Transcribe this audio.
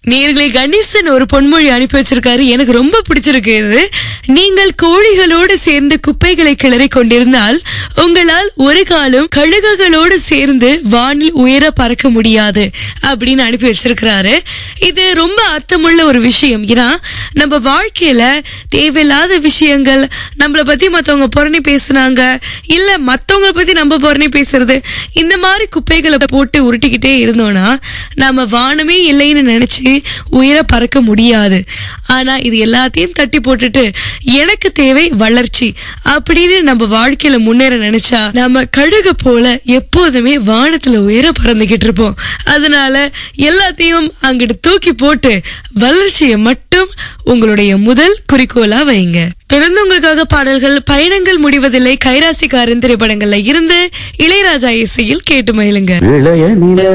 நேர்களை கணேசன் ஒரு பொன்மொழி அனுப்பி வச்சிருக்காரு எனக்கு ரொம்ப பிடிச்சிருக்கு இது நீங்கள் கோழிகளோடு சேர்ந்து குப்பைகளை கிளறி கொண்டிருந்தால் உங்களால் ஒரு காலம் கழுகுகளோடு சேர்ந்து வானில் உயர பறக்க முடியாது அப்படின்னு அனுப்பி வச்சிருக்கிறாரு இது ரொம்ப அர்த்தமுள்ள ஒரு விஷயம் ஏன்னா நம்ம வாழ்க்கையில தேவையில்லாத விஷயங்கள் நம்மள பத்தி மத்தவங்க புறணி பேசுனாங்க இல்ல மத்தவங்க பத்தி நம்ம புறணி பேசுறது இந்த மாதிரி குப்பைகளை போட்டு உருட்டிக்கிட்டே இருந்தோம்னா நம்ம வானமே இல்லைன்னு நினைச்சு உயர பறக்க முடியாது ஆனா இது எல்லாத்தையும் தட்டி போட்டுட்டு எனக்கு தேவை வளர்ச்சி அப்படின்னு நம்ம வாழ்க்கையில முன்னேற நினைச்சா நம்ம கழுகு போல எப்போதுமே வானத்துல உயர பறந்துகிட்டு இருப்போம் அதனால எல்லாத்தையும் அங்கிட்டு தூக்கி போட்டு வளர்ச்சியை மட்டும் உங்களுடைய முதல் குறிக்கோளா வைங்க தொடர்ந்து உங்களுக்காக பாடல்கள் பயணங்கள் முடிவதில்லை கைராசிக்காரன் திரைப்படங்கள்ல இருந்து இளையராஜா இசையில் கேட்டு மயிலுங்க இளைய நில